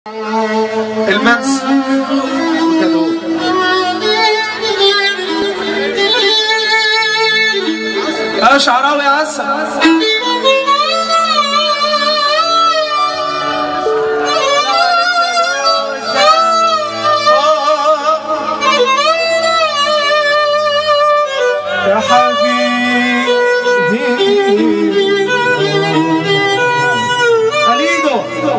المنس كادو يا شعراوي يا عسل يا حبيبي خليدو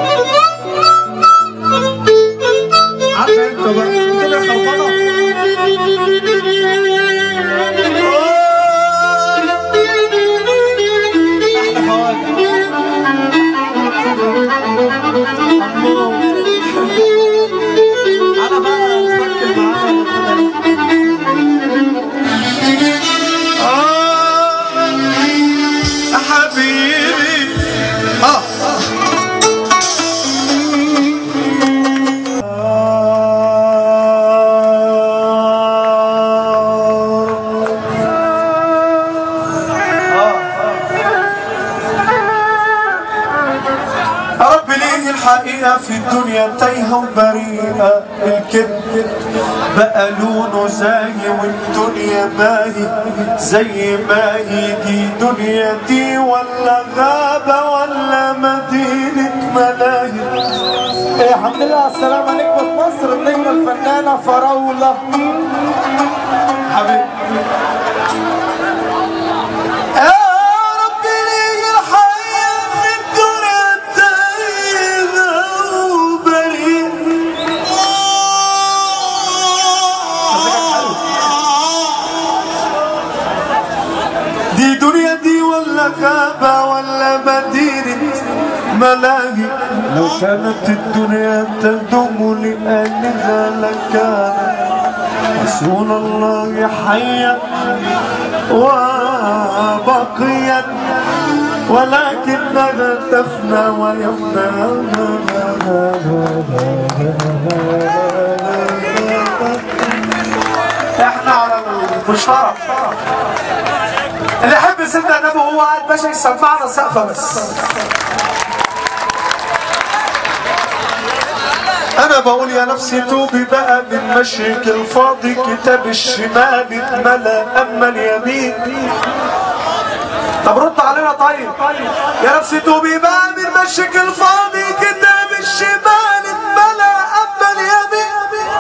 عارف انت بقى كده خربانه احلى خواجه انا بقى نفكر معانا آه حبيبي اه يا رب ليه الحقيقة في الدنيا تايهة وبريئة الكذب بقى لونه زي والدنيا باهي زي ما هي دي دنيا دي ولا غابة ولا مدينة ملاهي إيه، الحمد لله على السلامة نجمة مصر النجمة الفنانة فراولة حبيبي يا رب ليه الحياة في الدنيا تايهة وبريئة دي دنيا دي ولا غابة ولا مدينة ملاهي لو كانت الدنيا تدوم لأهلها لكانت رسول الله حيا وبقيا ولكنها تفنى ويفنى احنا على المشترك اللي يحب سيدنا النبي وهو قاعد باشا يسمعنا سقفه بس انا بقول يا نفسي توبي بقى من مشيك الفاضي كتاب الشمال اتملى اما اليمين طب رد علينا طيب يا نفسي توبي بقى من مشيك الفاضي كتاب الشمال اتملى اما اليمين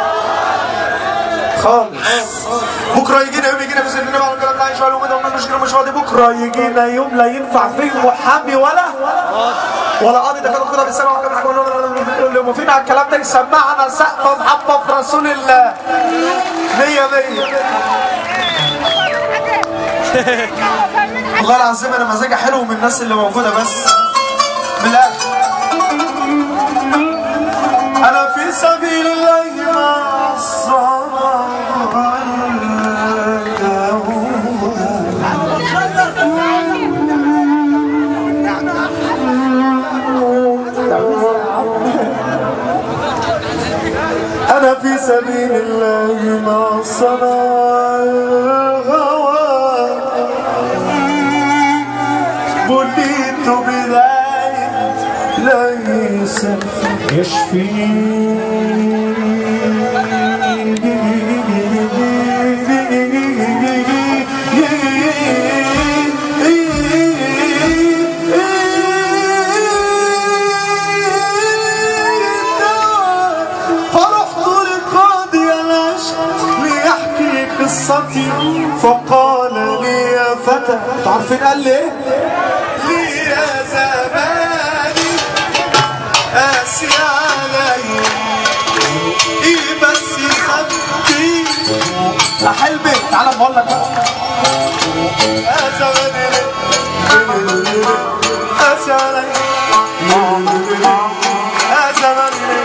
خالص بكره يجينا يوم يجينا بس اننا بعد كده عايش على ومده المشكله مش فاضي بكره يجينا يوم لا ينفع فيه محامي ولا ولا قاضي ده كده كده بيسمع وكده حاجه اللي موافقين على الكلام ده يسمعنا سقفه محبه في رسول الله مية مية والله العظيم انا مزاجي حلو من الناس اللي موجوده بس بالاخر انا في سبيل الله مع الصلاه أنا في سبيل الله مع الصلاة الغوى بليت بذلك ليس يشفي فرحت لقاضي العشق ليحكي قصتي فقال لي يا فتى تعرفين قال لي ايه؟ لي يا زماني قاسي علي ايه بس خدتي يا حلمي تعالى بقول لك بقى. يا زماني قاسي علي يا زماني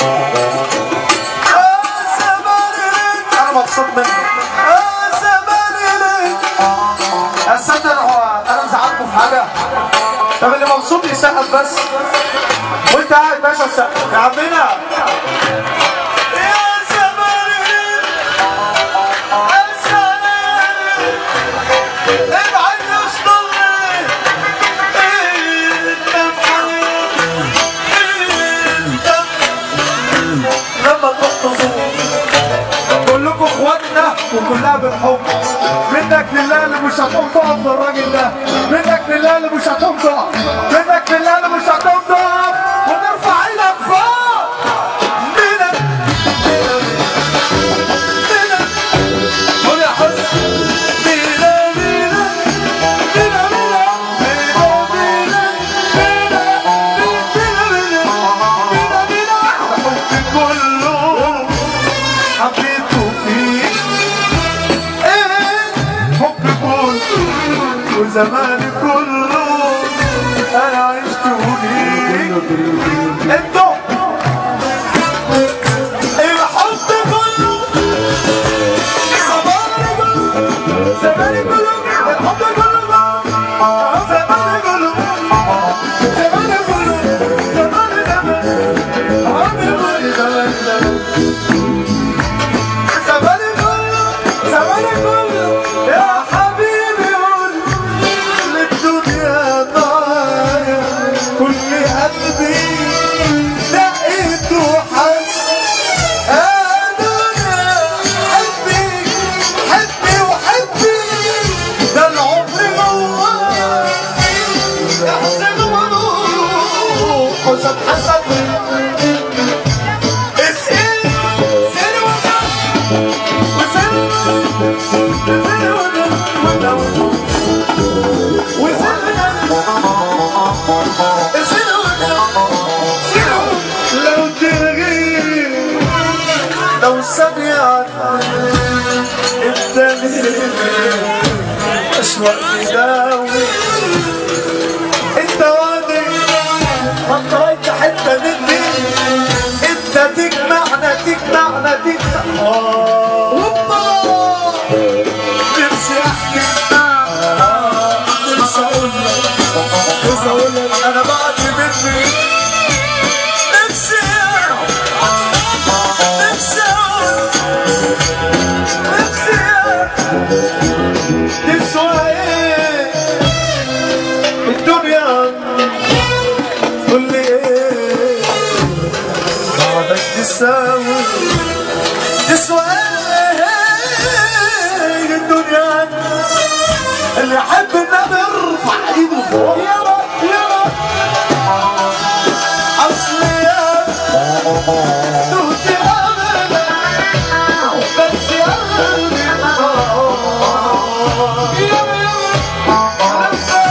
انا مبسوط منك يا زماني ليه يا ساتر هو انا مزعلكم في حاجه طب اللي مبسوط يسقف بس وانت قاعد باشا سقف يا عمنا يا زماني ليه يا زماني ابعد يا شطري انت محمد انت الحب منك لله اللي مش هتقوم تقف للراجل ده منك لله اللي مش هتقوم تقف منك لله اللي مش هتقوم تقف وترفع ايدك فوق منك منك قول يا حسن مينا مينا مينا مينا مينا مينا مينا مينا مينا مينا حبي كله حبيته فيك ايه حبي كله وزماني كله انا عشته ليك انتوا الحب كله زماني كله زماني كله الحب كله زماني كله زماني كله زماني زماني زماني زماني زماني كله زماني كله يا حبيبي قول للدنيا ضايع كل قلبي دقيت وحس انا حبي حبي وحبي ده العمر موال احسن وروح حسب حسب اسئل سن وجع وسن سن وجع وسن سن وجع لو تغيب لو ثانية الدنيا مش وقت داوي انت وادي ما انت حتة مني انت تجمعنا تجمعنا تجمعنا آه. نفسي احكي آه. نفسي اقول لك نفسي اقول لك انا بعد مني نفسي نفسي اقول نفسي نفسي ايه الدنيا قول لي ايه بعدك تساوي تسوى ايه الدنيا اللي يحب النبي ارفع ايده فوق يلا يلا اصل يا تهت ابدا بس يا قلبي يلا يلا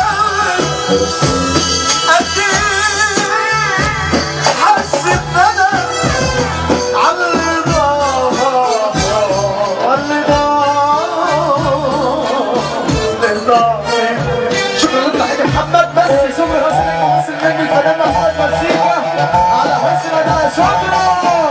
حسيت انا على الرضا والرضا شكرا لك حبيبي محمد بس شكرا راس النجم راس النجم الفنان محمد مسيكا على حسن اداء شكرا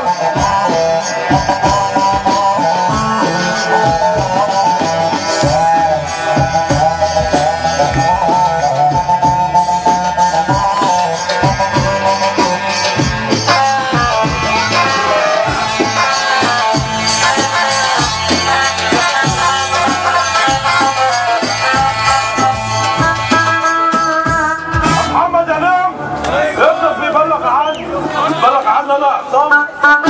محمد امام ابنك بيبلغ عني بيبلغ عني انا عصام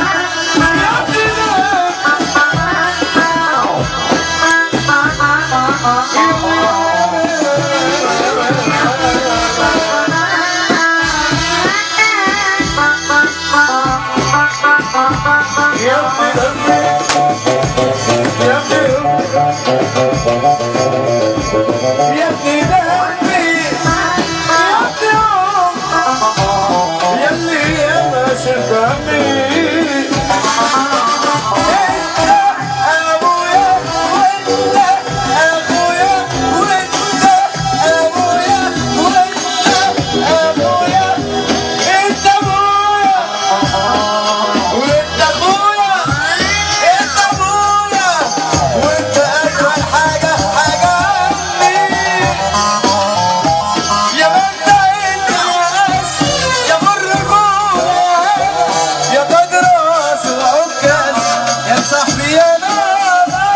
يا ابني ده قلبي يا ابني يا اللي يا ما شلت همي انت ابويا وانت ابويا وانت ابويا وانت ابويا انت ابويا وانت ابويا انت ابويا وانت اجمل حاجه حاجه عندي يا مبدأ الناس يا مرجولة يا تدرس وعكاز يا صاحبي يا نانا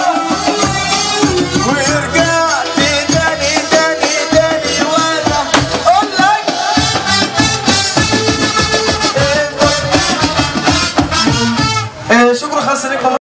ورجعت تاني تاني تاني وانا اقول لك إيه، شكرا خاصة لكم